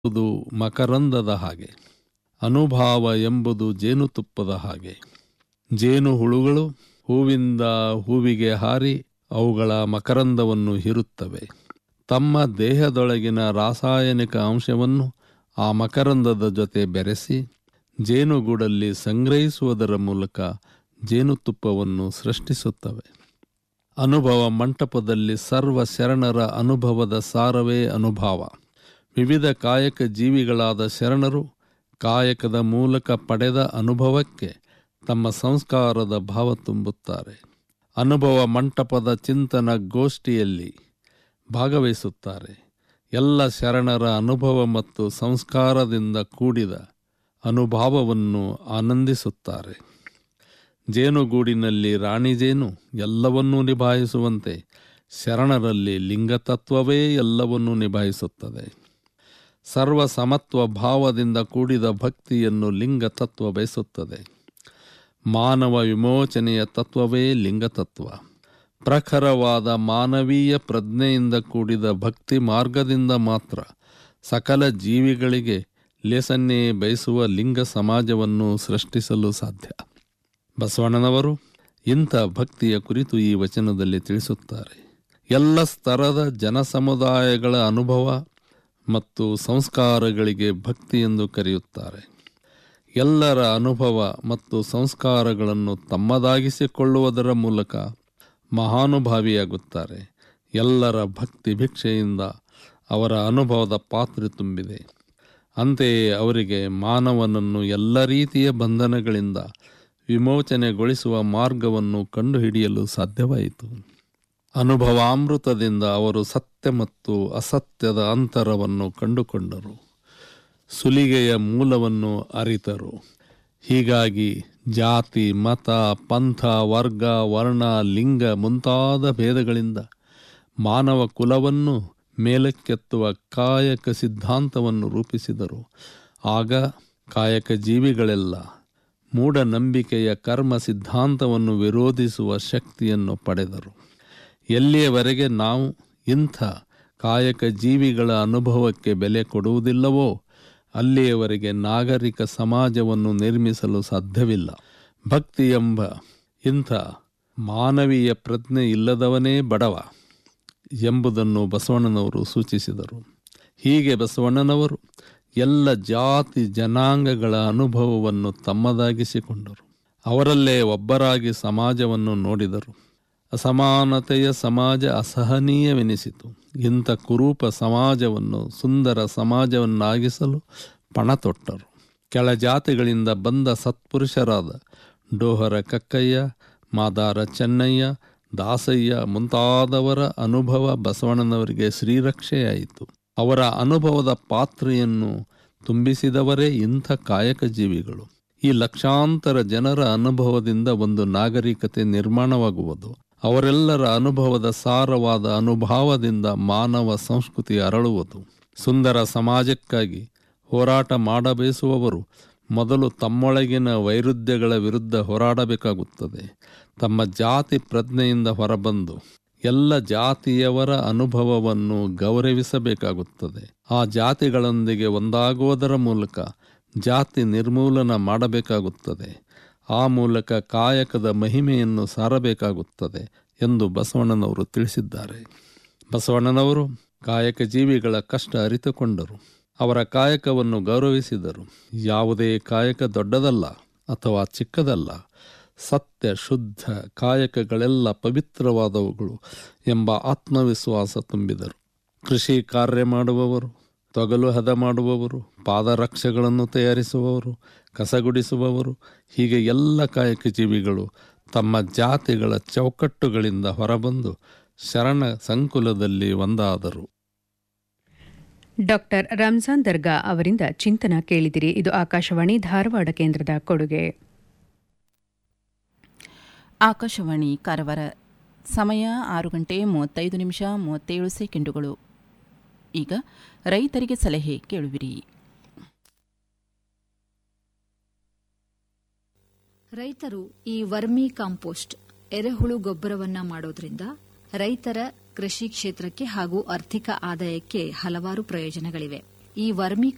ಎಂಬುದು ಮಕರಂದದ ಹಾಗೆ ಅನುಭಾವ ಎಂಬುದು ಜೇನುತುಪ್ಪದ ಹಾಗೆ ಜೇನು ಹುಳುಗಳು ಹೂವಿಂದ ಹೂವಿಗೆ ಹಾರಿ ಅವುಗಳ ಮಕರಂದವನ್ನು ಹೀರುತ್ತವೆ ತಮ್ಮ ದೇಹದೊಳಗಿನ ರಾಸಾಯನಿಕ ಅಂಶವನ್ನು ಆ ಮಕರಂದದ ಜೊತೆ ಬೆರೆಸಿ ಜೇನುಗೂಡಲ್ಲಿ ಸಂಗ್ರಹಿಸುವುದರ ಮೂಲಕ ಜೇನುತುಪ್ಪವನ್ನು ಸೃಷ್ಟಿಸುತ್ತವೆ ಅನುಭವ ಮಂಟಪದಲ್ಲಿ ಸರ್ವ ಶರಣರ ಅನುಭವದ ಸಾರವೇ ಅನುಭವ ವಿವಿಧ ಕಾಯಕ ಜೀವಿಗಳಾದ ಶರಣರು ಕಾಯಕದ ಮೂಲಕ ಪಡೆದ ಅನುಭವಕ್ಕೆ ತಮ್ಮ ಸಂಸ್ಕಾರದ ಭಾವ ತುಂಬುತ್ತಾರೆ ಅನುಭವ ಮಂಟಪದ ಚಿಂತನ ಗೋಷ್ಠಿಯಲ್ಲಿ ಭಾಗವಹಿಸುತ್ತಾರೆ ಎಲ್ಲ ಶರಣರ ಅನುಭವ ಮತ್ತು ಸಂಸ್ಕಾರದಿಂದ ಕೂಡಿದ ಅನುಭಾವವನ್ನು ಆನಂದಿಸುತ್ತಾರೆ ಜೇನುಗೂಡಿನಲ್ಲಿ ರಾಣಿ ಜೇನು ಎಲ್ಲವನ್ನೂ ನಿಭಾಯಿಸುವಂತೆ ಶರಣರಲ್ಲಿ ಲಿಂಗತತ್ವವೇ ಎಲ್ಲವನ್ನೂ ನಿಭಾಯಿಸುತ್ತದೆ ಸರ್ವ ಸಮತ್ವ ಭಾವದಿಂದ ಕೂಡಿದ ಭಕ್ತಿಯನ್ನು ಲಿಂಗತತ್ವ ಬಯಸುತ್ತದೆ ಮಾನವ ವಿಮೋಚನೆಯ ತತ್ವವೇ ಲಿಂಗತತ್ವ ಪ್ರಖರವಾದ ಮಾನವೀಯ ಪ್ರಜ್ಞೆಯಿಂದ ಕೂಡಿದ ಭಕ್ತಿ ಮಾರ್ಗದಿಂದ ಮಾತ್ರ ಸಕಲ ಜೀವಿಗಳಿಗೆ ಲೇಸನ್ನೇ ಬಯಸುವ ಲಿಂಗ ಸಮಾಜವನ್ನು ಸೃಷ್ಟಿಸಲು ಸಾಧ್ಯ ಬಸವಣ್ಣನವರು ಇಂಥ ಭಕ್ತಿಯ ಕುರಿತು ಈ ವಚನದಲ್ಲಿ ತಿಳಿಸುತ್ತಾರೆ ಎಲ್ಲ ಸ್ತರದ ಜನಸಮುದಾಯಗಳ ಅನುಭವ ಮತ್ತು ಸಂಸ್ಕಾರಗಳಿಗೆ ಭಕ್ತಿ ಎಂದು ಕರೆಯುತ್ತಾರೆ ಎಲ್ಲರ ಅನುಭವ ಮತ್ತು ಸಂಸ್ಕಾರಗಳನ್ನು ತಮ್ಮದಾಗಿಸಿಕೊಳ್ಳುವುದರ ಮೂಲಕ ಮಹಾನುಭಾವಿಯಾಗುತ್ತಾರೆ ಎಲ್ಲರ ಭಕ್ತಿ ಭಿಕ್ಷೆಯಿಂದ ಅವರ ಅನುಭವದ ಪಾತ್ರೆ ತುಂಬಿದೆ ಅಂತೆಯೇ ಅವರಿಗೆ ಮಾನವನನ್ನು ಎಲ್ಲ ರೀತಿಯ ಬಂಧನಗಳಿಂದ ವಿಮೋಚನೆಗೊಳಿಸುವ ಮಾರ್ಗವನ್ನು ಕಂಡುಹಿಡಿಯಲು ಸಾಧ್ಯವಾಯಿತು ಅನುಭವಾಮೃತದಿಂದ ಅವರು ಸತ್ಯ ಮತ್ತು ಅಸತ್ಯದ ಅಂತರವನ್ನು ಕಂಡುಕೊಂಡರು ಸುಲಿಗೆಯ ಮೂಲವನ್ನು ಅರಿತರು ಹೀಗಾಗಿ ಜಾತಿ ಮತ ಪಂಥ ವರ್ಗ ವರ್ಣ ಲಿಂಗ ಮುಂತಾದ ಭೇದಗಳಿಂದ ಮಾನವ ಕುಲವನ್ನು ಮೇಲಕ್ಕೆತ್ತುವ ಕಾಯಕ ಸಿದ್ಧಾಂತವನ್ನು ರೂಪಿಸಿದರು ಆಗ ಕಾಯಕ ಜೀವಿಗಳೆಲ್ಲ ಮೂಢನಂಬಿಕೆಯ ಕರ್ಮ ಸಿದ್ಧಾಂತವನ್ನು ವಿರೋಧಿಸುವ ಶಕ್ತಿಯನ್ನು ಪಡೆದರು ಎಲ್ಲಿಯವರೆಗೆ ನಾವು ಇಂಥ ಕಾಯಕ ಜೀವಿಗಳ ಅನುಭವಕ್ಕೆ ಬೆಲೆ ಕೊಡುವುದಿಲ್ಲವೋ ಅಲ್ಲಿಯವರೆಗೆ ನಾಗರಿಕ ಸಮಾಜವನ್ನು ನಿರ್ಮಿಸಲು ಸಾಧ್ಯವಿಲ್ಲ ಭಕ್ತಿ ಎಂಬ ಇಂಥ ಮಾನವೀಯ ಪ್ರಜ್ಞೆ ಇಲ್ಲದವನೇ ಬಡವ ಎಂಬುದನ್ನು ಬಸವಣ್ಣನವರು ಸೂಚಿಸಿದರು ಹೀಗೆ ಬಸವಣ್ಣನವರು ಎಲ್ಲ ಜಾತಿ ಜನಾಂಗಗಳ ಅನುಭವವನ್ನು ತಮ್ಮದಾಗಿಸಿಕೊಂಡರು ಅವರಲ್ಲೇ ಒಬ್ಬರಾಗಿ ಸಮಾಜವನ್ನು ನೋಡಿದರು ಅಸಮಾನತೆಯ ಸಮಾಜ ಅಸಹನೀಯವೆನಿಸಿತು ಇಂಥ ಕುರೂಪ ಸಮಾಜವನ್ನು ಸುಂದರ ಸಮಾಜವನ್ನಾಗಿಸಲು ಪಣ ತೊಟ್ಟರು ಕೆಳಜಾತಿಗಳಿಂದ ಬಂದ ಸತ್ಪುರುಷರಾದ ಡೋಹರ ಕಕ್ಕಯ್ಯ ಮಾದಾರ ಚೆನ್ನಯ್ಯ ದಾಸಯ್ಯ ಮುಂತಾದವರ ಅನುಭವ ಬಸವಣ್ಣನವರಿಗೆ ಶ್ರೀರಕ್ಷೆಯಾಯಿತು ಅವರ ಅನುಭವದ ಪಾತ್ರೆಯನ್ನು ತುಂಬಿಸಿದವರೇ ಇಂಥ ಕಾಯಕ ಜೀವಿಗಳು ಈ ಲಕ್ಷಾಂತರ ಜನರ ಅನುಭವದಿಂದ ಒಂದು ನಾಗರಿಕತೆ ನಿರ್ಮಾಣವಾಗುವುದು ಅವರೆಲ್ಲರ ಅನುಭವದ ಸಾರವಾದ ಅನುಭಾವದಿಂದ ಮಾನವ ಸಂಸ್ಕೃತಿ ಅರಳುವುದು ಸುಂದರ ಸಮಾಜಕ್ಕಾಗಿ ಹೋರಾಟ ಮಾಡಬಯಸುವವರು ಮೊದಲು ತಮ್ಮೊಳಗಿನ ವೈರುಧ್ಯಗಳ ವಿರುದ್ಧ ಹೋರಾಡಬೇಕಾಗುತ್ತದೆ ತಮ್ಮ ಜಾತಿ ಪ್ರಜ್ಞೆಯಿಂದ ಹೊರಬಂದು ಎಲ್ಲ ಜಾತಿಯವರ ಅನುಭವವನ್ನು ಗೌರವಿಸಬೇಕಾಗುತ್ತದೆ ಆ ಜಾತಿಗಳೊಂದಿಗೆ ಒಂದಾಗುವುದರ ಮೂಲಕ ಜಾತಿ ನಿರ್ಮೂಲನ ಮಾಡಬೇಕಾಗುತ್ತದೆ ಆ ಮೂಲಕ ಕಾಯಕದ ಮಹಿಮೆಯನ್ನು ಸಾರಬೇಕಾಗುತ್ತದೆ ಎಂದು ಬಸವಣ್ಣನವರು ತಿಳಿಸಿದ್ದಾರೆ ಬಸವಣ್ಣನವರು ಕಾಯಕ ಜೀವಿಗಳ ಕಷ್ಟ ಅರಿತುಕೊಂಡರು ಅವರ ಕಾಯಕವನ್ನು ಗೌರವಿಸಿದರು ಯಾವುದೇ ಕಾಯಕ ದೊಡ್ಡದಲ್ಲ ಅಥವಾ ಚಿಕ್ಕದಲ್ಲ ಸತ್ಯ ಶುದ್ಧ ಕಾಯಕಗಳೆಲ್ಲ ಪವಿತ್ರವಾದವುಗಳು ಎಂಬ ಆತ್ಮವಿಶ್ವಾಸ ತುಂಬಿದರು ಕೃಷಿ ಕಾರ್ಯ ಮಾಡುವವರು ತೊಗಲು ಹದ ಮಾಡುವವರು ಪಾದರಕ್ಷೆಗಳನ್ನು ತಯಾರಿಸುವವರು ಕಸಗುಡಿಸುವವರು ಹೀಗೆ ಎಲ್ಲ ಕಾಯಕ ಜೀವಿಗಳು ತಮ್ಮ ಜಾತಿಗಳ ಚೌಕಟ್ಟುಗಳಿಂದ ಹೊರಬಂದು ಶರಣ ಸಂಕುಲದಲ್ಲಿ ಒಂದಾದರು ಡಾಕ್ಟರ್ ರಂಜಾನ್ ದರ್ಗಾ ಅವರಿಂದ ಚಿಂತನ ಕೇಳಿದಿರಿ ಇದು ಆಕಾಶವಾಣಿ ಧಾರವಾಡ ಕೇಂದ್ರದ ಕೊಡುಗೆ ಆಕಾಶವಾಣಿ ಕಾರವಾರ ಸಮಯ ಆರು ಗಂಟೆ ಮೂವತ್ತೈದು ನಿಮಿಷ ಮೂವತ್ತೇಳು ಸೆಕೆಂಡುಗಳು ಈಗ ರೈತರಿಗೆ ಸಲಹೆ ಕೇಳುವಿರಿ ರೈತರು ಈ ವರ್ಮಿ ಕಾಂಪೋಸ್ಟ್ ಎರೆಹುಳು ಗೊಬ್ಬರವನ್ನ ಮಾಡೋದ್ರಿಂದ ರೈತರ ಕೃಷಿ ಕ್ಷೇತ್ರಕ್ಕೆ ಹಾಗೂ ಆರ್ಥಿಕ ಆದಾಯಕ್ಕೆ ಹಲವಾರು ಪ್ರಯೋಜನಗಳಿವೆ ಈ ವರ್ಮಿ